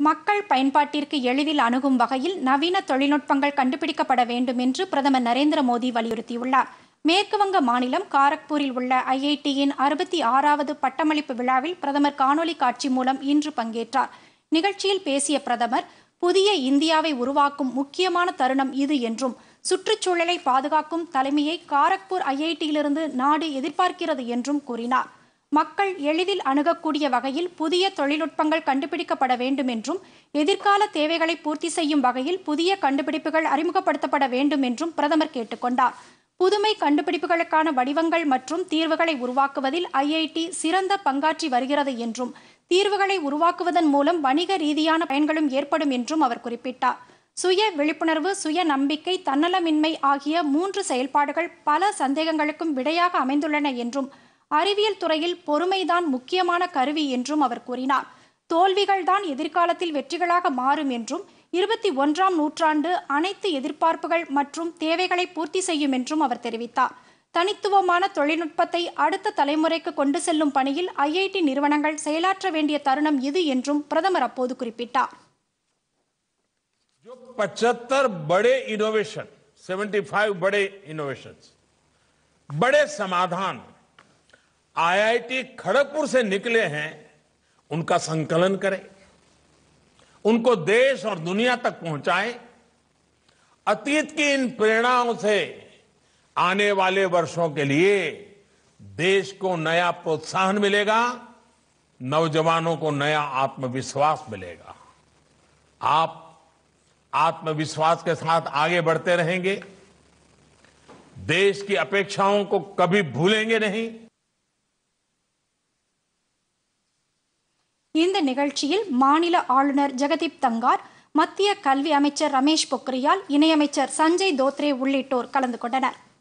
மக்கள் பயன்பாட்டிற்கு எளிதில் அணுகும் வகையில் நவீன தொழில்நுட்பங்கள் கண்டுபிடிக்கப்பட வேண்டும் என்று பிரதமர் நரேந்திர மோடி வலியுறுத்தியுள்ளார் மேற்குவங்க மாநிலம் காரக்பூரில் உள்ள ஐஐடியின் அறுபத்தி ஆறாவது பட்டமளிப்பு விழாவில் பிரதமர் காணொலி காட்சி மூலம் இன்று பங்கேற்றார் நிகழ்ச்சியில் பேசிய பிரதமர் புதிய இந்தியாவை உருவாக்கும் முக்கியமான தருணம் இது என்றும் சுற்றுச்சூழலை பாதுகாக்கும் தலைமையை காரக்பூர் ஐஐடியிலிருந்து நாடு எதிர்பார்க்கிறது என்றும் கூறினார் மக்கள் எளிதில் அணுகக்கூடிய வகையில் புதிய தொழில்நுட்பங்கள் கண்டுபிடிக்கப்பட வேண்டும் என்றும் எதிர்கால தேவைகளை பூர்த்தி செய்யும் வகையில் புதிய கண்டுபிடிப்புகள் அறிமுகப்படுத்தப்பட வேண்டும் என்றும் பிரதமர் கேட்டுக்கொண்டார் புதுமை கண்டுபிடிப்புகளுக்கான வடிவங்கள் மற்றும் தீர்வுகளை உருவாக்குவதில் ஐஐடி சிறந்த பங்காற்றி வருகிறது என்றும் தீர்வுகளை உருவாக்குவதன் மூலம் வணிக ரீதியான பயன்களும் ஏற்படும் என்றும் அவர் குறிப்பிட்டார் சுய விழிப்புணர்வு சுய நம்பிக்கை தன்னலமின்மை ஆகிய மூன்று செயல்பாடுகள் பல சந்தேகங்களுக்கும் விடையாக அமைந்துள்ளன என்றும் அறிவியல் துறையில் பொறுமைதான் முக்கியமான கருவி என்றும் அவர் கூறினார் தோல்விகள்தான் எதிர்காலத்தில் வெற்றிகளாக மாறும் என்றும் இருபத்தி ஒன்றாம் நூற்றாண்டு அனைத்து எதிர்பார்ப்புகள் மற்றும் தேவைகளை பூர்த்தி செய்யும் என்றும் அவர் தெரிவித்தார் தனித்துவமான தொழில்நுட்பத்தை அடுத்த தலைமுறைக்கு கொண்டு செல்லும் பணியில் ஐஐடி நிறுவனங்கள் செயலாற்ற வேண்டிய தருணம் இது என்றும் பிரதமர் அப்போது குறிப்பிட்டார் जो 75 बड़े इनोवेशन 75 बड़े इनोवेशन बड़े समाधान आईआईटी खड़गपुर से निकले हैं उनका संकलन करें उनको देश और दुनिया तक पहुंचाएं अतीत की इन प्रेरणाओं से आने वाले वर्षों के लिए देश को नया प्रोत्साहन मिलेगा नौजवानों को नया आत्मविश्वास मिलेगा आप आत्मविश्वास के साथ आगे बढ़ते रहेंगे देश की अपेक्षाओं को कभी भूलेंगे नहीं இந்த நிகழ்ச்சியில் மாநில ஆளுநர் ஜெகதீப் தங்கார் மத்திய கல்வி அமைச்சர் ரமேஷ் பொக்ரியால் இணையமைச்சர் சஞ்சய் தோத்ரே உள்ளிட்டோர் கலந்து கொண்டனர்